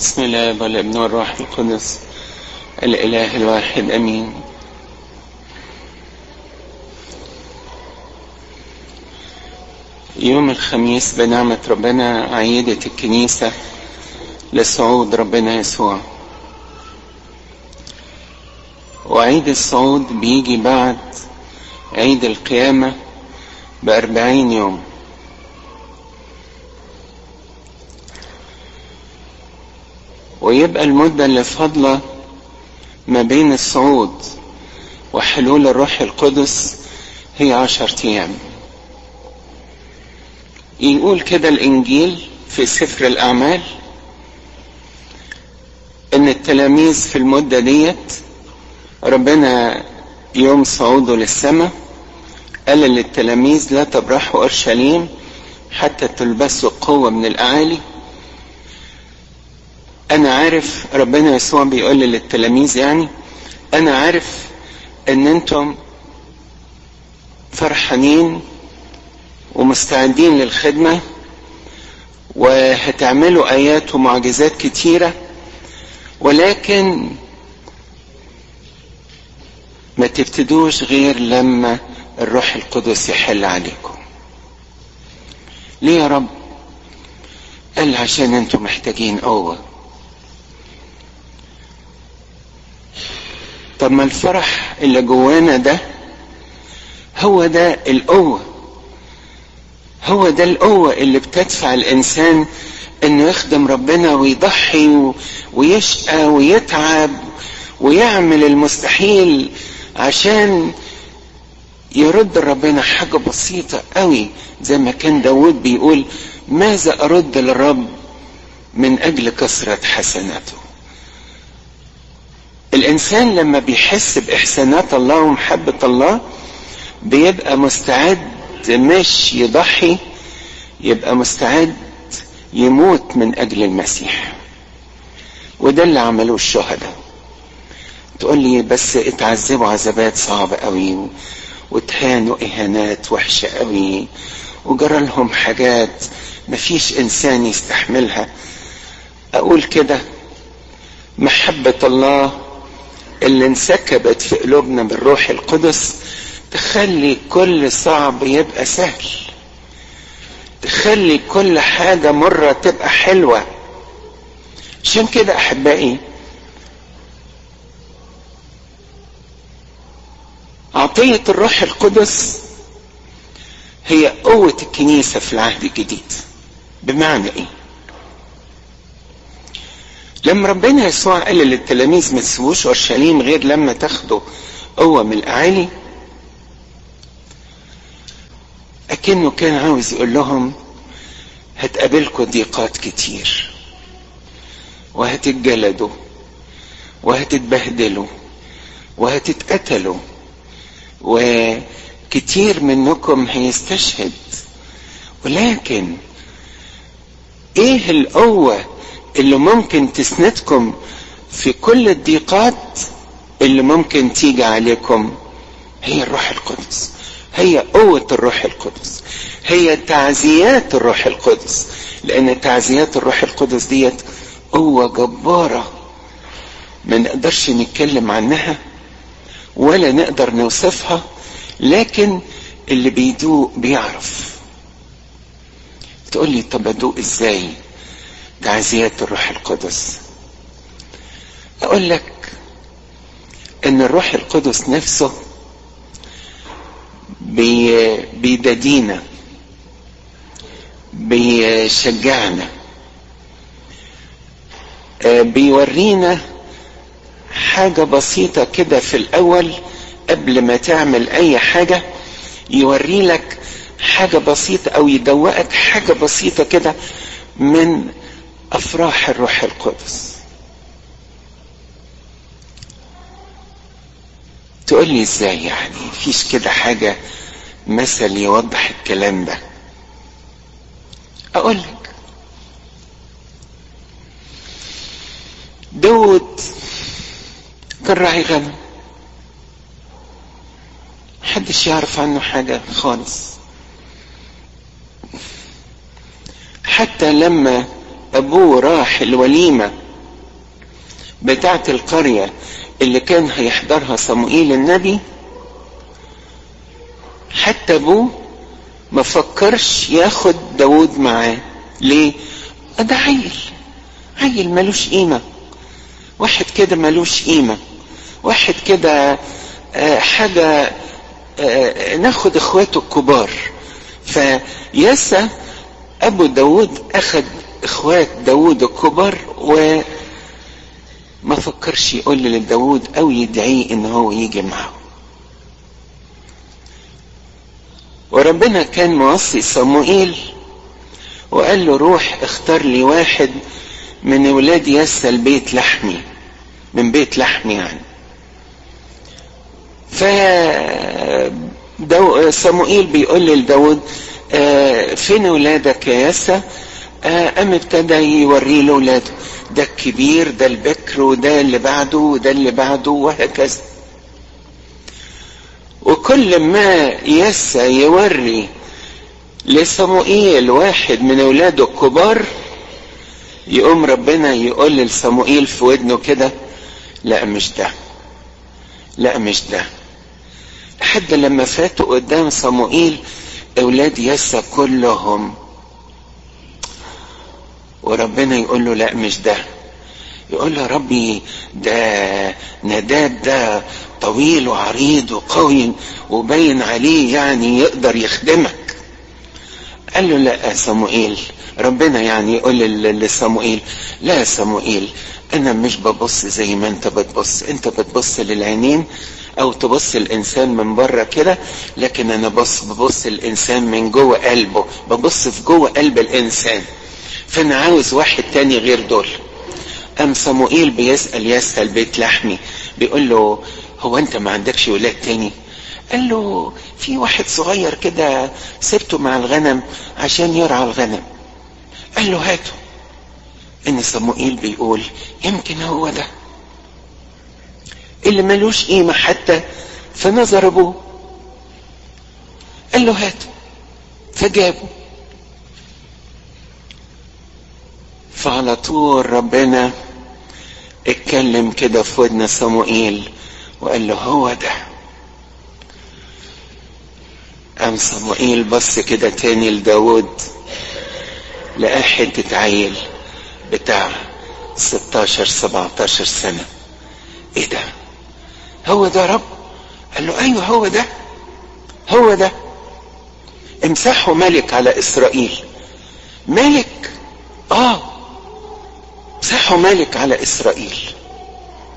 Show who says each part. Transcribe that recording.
Speaker 1: بسم الله والابن والروح القدس الإله الواحد أمين يوم الخميس بنعمة ربنا عيدت الكنيسة لصعود ربنا يسوع وعيد الصعود بيجي بعد عيد القيامة بأربعين يوم ويبقى المدة اللي فاضلة ما بين الصعود وحلول الروح القدس هي عشر أيام يقول كده الإنجيل في سفر الأعمال إن التلاميذ في المدة ديت ربنا يوم صعوده للسماء قال للتلاميذ لا تبرحوا أورشليم حتى تلبسوا قوة من الأعالي أنا عارف ربنا يسوع بيقول للتلاميذ يعني أنا عارف إن أنتم فرحانين ومستعدين للخدمة وهتعملوا آيات ومعجزات كتيرة ولكن ما تبتدوش غير لما الروح القدس يحل عليكم ليه يا رب قال عشان انتم محتاجين قوة طب ما الفرح اللي جوانا ده هو ده القوة هو ده القوة اللي بتدفع الإنسان إنه يخدم ربنا ويضحي ويشقى ويتعب ويعمل المستحيل عشان يرد ربنا حاجة بسيطة قوي زي ما كان داود بيقول ماذا أرد للرب من أجل كثرة حسناته الإنسان لما بيحس بإحسانات الله ومحبة الله بيبقى مستعد مش يضحي يبقى مستعد يموت من أجل المسيح وده اللي عملوه الشهداء تقول لي بس اتعذبوا عذابات صعبة قوي واتهانوا اهانات وحشة قوي وجرى لهم حاجات مفيش انسان يستحملها اقول كده محبة الله اللي انسكبت في قلوبنا بالروح القدس تخلي كل صعب يبقى سهل تخلي كل حاجة مرة تبقى حلوة عشان كده احبائي عطية الروح القدس هي قوة الكنيسة في العهد الجديد بمعنى ايه لما ربنا يسوع قال للتلاميذ ما تسيبوش اورشليم غير لما تاخدوا قوة من الاعالي اكنه كان عاوز يقول لهم هتقابلكم ضيقات كتير وهتتجلدوا وهتتبهدلوا وهتتقتلوا وكتير منكم هيستشهد ولكن ايه القوة اللي ممكن تسندكم في كل الضيقات اللي ممكن تيجي عليكم هي الروح القدس هي قوة الروح القدس هي تعزيات الروح القدس لأن تعزيات الروح القدس ديت قوة جبارة ما نقدرش نتكلم عنها ولا نقدر نوصفها لكن اللي بيدوق بيعرف تقول لي طب ادوق ازاي تعزيات الروح القدس اقول لك ان الروح القدس نفسه بي بيدادينا بيشجعنا بيورينا حاجة بسيطة كده في الأول قبل ما تعمل أي حاجة يوري لك حاجة بسيطة أو يدوقك حاجة بسيطة كده من أفراح الروح القدس تقول لي ازاي يعني فيش كده حاجة مثل يوضح الكلام ده اقول لك داود كان راعي غنم محدش يعرف عنه حاجة خالص حتى لما ابوه راح الوليمة بتاعة القرية اللي كان هيحضرها صموئيل النبي حتى ابوه ما فكرش ياخد داود معاه ليه ده عيل عيل ملوش قيمة واحد كده ملوش قيمة واحد كده آه حاجة آه ناخد اخواته الكبار فياسا ابو داود اخد اخوات داود الكبار وما فكرش يقول لداود او يدعيه ان هو يجي معه وربنا كان موصي صموئيل وقال له روح اختار لي واحد من ولاد ياسا البيت لحمي من بيت لحمي يعني ف دو... صموئيل بيقول لداود آه فين ولادك يا ياسا آه قام ابتدى يوري له ولاده ده الكبير ده البكر وده اللي بعده وده اللي بعده وهكذا وكل ما ياسا يوري لصموئيل واحد من اولاده الكبار يقوم ربنا يقول لصموئيل في ودنه كده لا مش ده لا مش ده لحد لما فاتوا قدام صموئيل اولاد يسا كلهم وربنا يقول له لا مش ده يقول له ربي ده نداب ده طويل وعريض وقوي وبين عليه يعني يقدر يخدمك قال له لا يا صموئيل ربنا يعني يقول لصموئيل لا يا صموئيل انا مش ببص زي ما انت بتبص انت بتبص للعينين او تبص الانسان من بره كده لكن انا بص ببص الانسان من جوه قلبه ببص في جوه قلب الانسان فانا عاوز واحد تاني غير دول ام صموئيل بيسأل يسأل بيت لحمي بيقول له هو انت ما عندكش ولاد تاني قال له في واحد صغير كده سبته مع الغنم عشان يرعى الغنم قال له هاته ان صموئيل بيقول يمكن هو ده اللي ملوش قيمة حتى في نظر ابوه قال له هاته فجابه فعلى طول ربنا اتكلم كده في ودن صموئيل وقال له هو ده قام صموئيل بص كده تاني لداود لقاه حتة عيل بتاع 16 17 سنة ايه ده هو ده رب قال له ايوه هو ده هو ده امسحه ملك على اسرائيل ملك اه امسحه ملك على اسرائيل